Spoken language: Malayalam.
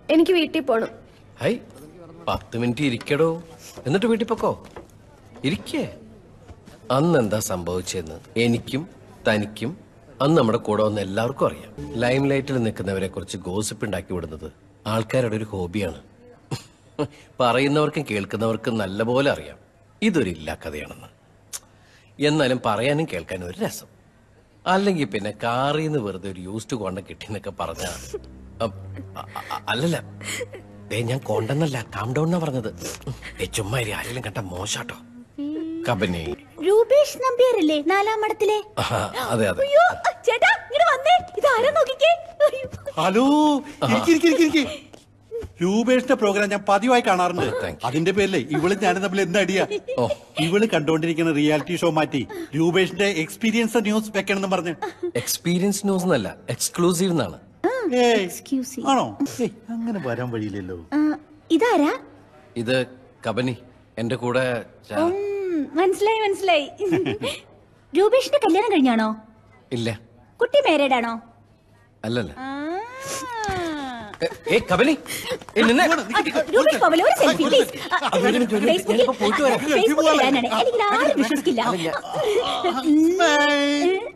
എനിക്ക് വീട്ടിൽ പോണം ഹൈ പത്ത് മിനിറ്റ് ഇരിക്കടോ എന്നിട്ട് വീട്ടിൽ പൊക്കോ ഇരിക്കേ അന്ന് എന്താ സംഭവിച്ചതെന്ന് എനിക്കും തനിക്കും അന്ന് നമ്മുടെ കൂടെ വന്ന എല്ലാവർക്കും അറിയാം ലൈം ലൈറ്റിൽ നിൽക്കുന്നവരെ കുറിച്ച് ഗോസിപ്പ് ഉണ്ടാക്കി വിടുന്നത് ആൾക്കാരുടെ ഒരു ഹോബിയാണ് പറയുന്നവർക്കും കേൾക്കുന്നവർക്കും നല്ലപോലെ അറിയാം ഇതൊരു ഇല്ലാ കഥയാണെന്ന് എന്നാലും പറയാനും കേൾക്കാനും ഒരു രസം അല്ലെങ്കിൽ പിന്നെ കാറിൽ നിന്ന് വെറുതെ ഒരു യൂസ്ഡ് കോണ്ട കിട്ടിയെന്നൊക്കെ പറഞ്ഞ അല്ലല്ല ദേ ഞാൻ കോണ്ടെന്നല്ല കാം ഡൗൺ എന്നാ പറഞ്ഞത് ദേ ചുമ്മാ ഇരി, ആരെങ്കിലും കണ്ട മോശാട്ടോ കബനി രൂപേഷ് നമ്പ്യാരല്ലേ നാലാം മഠത്തിലെ ആഹാ, അതെ അതെ അയ്യോ ചേട്ടാ ഇങ്ങനെ വന്നേ ഇത് ആരാ നോക്കിക്കേ അയ്യോ. ഹലോ ഇരിക്ക്, ഇരിക്ക്, ഇരിക്ക്, ഇരിക്ക്. രൂപേഷിന്റെ പ്രോഗ്രാം ഞാൻ പതിവായി കാണാറുണ്ട് thank you. അതിന്റെ പേരിലെ ഇവള് ഞാനും തമ്മിൽ എന്താ അടിയാ ഓ. ഇവള് കണ്ടോണ്ടിരിക്കുന്ന റിയാലിറ്റി ഷോ മാറ്റി രൂപേഷിന്റെ എക്സ്പീരിയൻസ് ന്യൂസ് വെക്കണം പറഞ്ഞ് എക്സ്പീരിയൻസ് ന്യൂസ് എന്നല്ല എക്സ്ക്ലൂസീവ് എന്നാണ് ഏയ്, Excuse me. ആണോ ഏയ്, അങ്ങനെ വരാൻ വഴിയില്ലല്ലോ ആ, ഇതാരാ ഇത് കബനി എന്റെ കൂടെ ച- ഉം, മനസ്സിലായി മനസ്സിലായി രൂപേഷിന്റെ കല്യാണം കഴിഞ്ഞാണോ ഇല്ല കുട്ടി മാരീഡ് ആണോ അല്ലല്ല ആ. ഏ, ഏ കബനി ഏ, നിന്നെ രൂപേഷ് പവല ഒരു സെൽഫി പ്ലീസ് ഒരു മിനിറ്റ്, ഒരു മിനിറ്റ്. ഞാനിപ്പോ പോയിട്ട് വരാം. ഫേസ്ബുക്കിൽ ഇടാനാണ് എനിക്ക് ആരും വിശ്വസിക്കില്ല ബൈ.